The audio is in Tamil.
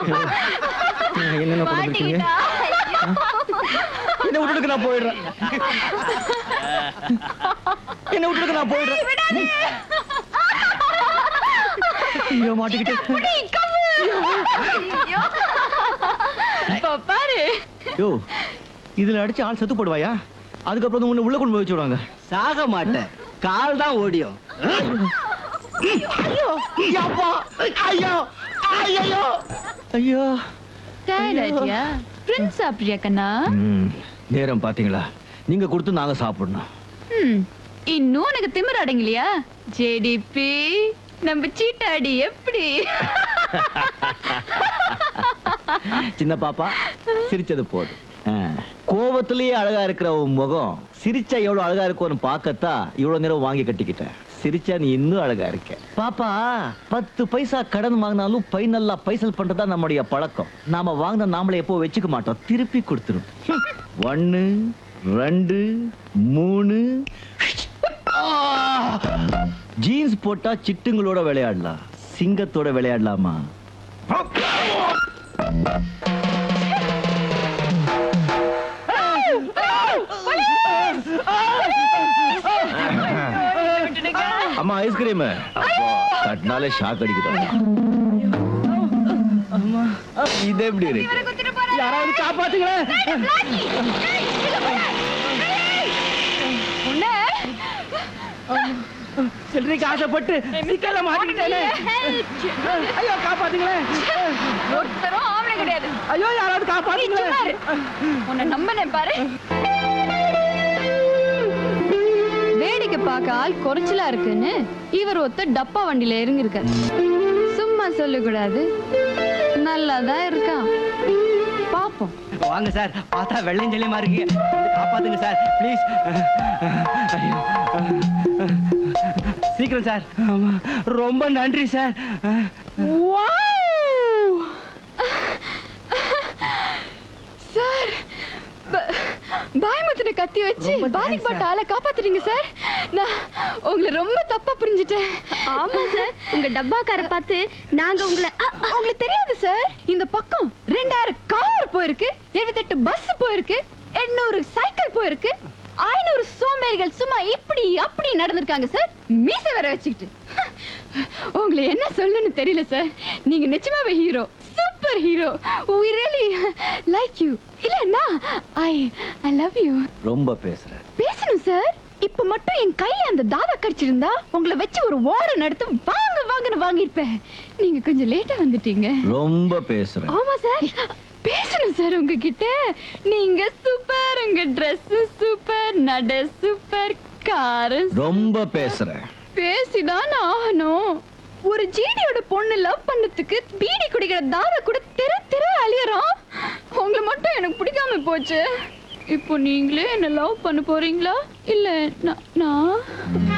என்னென்ன பண்ண போறீங்க என்ன விட்டுடுக்கு நான் போயிடுறேன் என்ன விட்டுடுக்கு நான் போயிடுறேன் ஐயோ மாட்டிக்கிட்டு இப்ப பாரு யோ இதுல அடிச்சு ஆள் செத்து போடுவாயா அதுக்கப்புறம் உன்னை உள்ள கொண்டு போய் வச்சு விடுவாங்க சாக மாட்டேன் கால் தான் ஓடியும் ஐயோ அப்பா ஐயோ ஐயோ ஐயோ டயர்டாயிட்டியா பிரின்ஸ் சாப்பிட்றியா கண்ணா ம், நேரம் பாத்தீங்களா நீங்க கொடுத்து நாங்க சாப்பிடணும் ம், இன்னும் உனக்கு திமிர் அடங்கலையா ஜேடிபி நம்ம சீட்டாடி எப்படி சின்ன பாப்பா சிரிச்சது போதும் ஆ, கோவத்திலேயே அழகா இருக்கிற உன் முகம் சிரிச்சா எவ்வளவு அழகா இருக்கும்னு பார்க்கத்தான் இவ்வளவு நேரம் வாங்கி கட்டிக்கிட்டேன் சிரிச்சா நீ இன்னும் அழகா இருக்க பாப்பா பத்து பைசா கடன் வாங்கினாலும் பை நல்லா பைசல் பண்றதா நம்முடைய பழக்கம் நாம வாங்கின நாமளே எப்போ வச்சுக்க மாட்டோம் திருப்பி கொடுத்துரும் ஒன்னு ரெண்டு மூணு ஜீன்ஸ் போட்டா சிட்டுங்களோட விளையாடலாம் சிங்கத்தோட விளையாடலாமா அம்மா ஐஸ்கிரீம் கட்டினாலே ஷாக் அடிக்குது இது எப்படி இருக்கு யாராவது காப்பாத்துங்களேன் சில்லறைக்கு ஆசைப்பட்டு சிக்கல மாட்டிக்கிட்டேனே ஐயோ காப்பாத்துங்களேன் ஒருத்தரும் ஆம்பளை கிடையாது ஐயோ யாராவது காப்பாத்துங்களேன் உன்னை நம்பினேன் பாரு வேடிக்கை பார்க்க ஆள் குறைச்சலா இருக்குன்னு இவர் ஒத்த டப்பா வண்டியில இறங்கிருக்காரு சும்மா சொல்லக்கூடாது நல்லாதான் இருக்கான் பாப்போம் வாங்க சார் பார்த்தா வெள்ளைஞ்சலியமா இருக்கு காப்பாத்துங்க சார் ப்ளீஸ் சீக்கிரம் சார் ஆமா, ரொம்ப நன்றி சார் சார் பாயமத்தின கத்தி வச்சு ரொம்ப thanks, பாதிக்கப்பட்ட ஆளை காப்பாத்துறீங்க சார் நான் உங்களை ரொம்ப தப்பா புரிஞ்சுட்டேன் ஆமா சார் உங்க டப்பாக்கார பார்த்து நாங்க உங்களை அ, உங்களுக்கு தெரியாது சார் இந்த பக்கம் ரெண்டாயிரம் கார் போயிருக்கு எழுபத்தெட்டு பஸ் போயிருக்கு எண்ணூறு சைக்கிள் போயிருக்கு ஐநூறு சோம்பேறிகள் சும்மா இப்படி அப்படி நடந்திருக்காங்க சார் மீசை வர வச்சுக்கிட்டு உங்களை என்ன சொல்லணும்னு தெரியல சார் நீங்க நிஜமாவே hero super hero we really like you இல்லன்னா ஐ ஐ லவ் யூ ரொம்ப பேசுற பேசணும் சார் இப்ப மட்டும் என் கையில அந்த தாதா கடிச்சிருந்தா உங்களை வச்சு ஒரு ஓடம் நடத்து வாங்க வாங்கன்னு வாங்கியிருப்பேன் நீங்க கொஞ்சம் லேட்டா வந்துட்டீங்க ரொம்ப பேசுற ஆமா சார் பேசணும் சார் உங்ககிட்ட நீங்க சூப்பர் உங்க Dress சூப்பர் நட சூப்பர் காரு ரொம்ப பேசுற பேசிதான் ஆகணும் ஒரு ஜிடியோட பொண்ணு லவ் பண்ணதுக்கு பீடி குடிக்கிற தாதா கூட தெரு தெரு அழியறான் உங்களை மட்டும் எனக்கு பிடிக்காம போச்சு இப்போ நீங்களே என்ன லவ் பண்ண போறீங்களா இல்ல நான்- நான்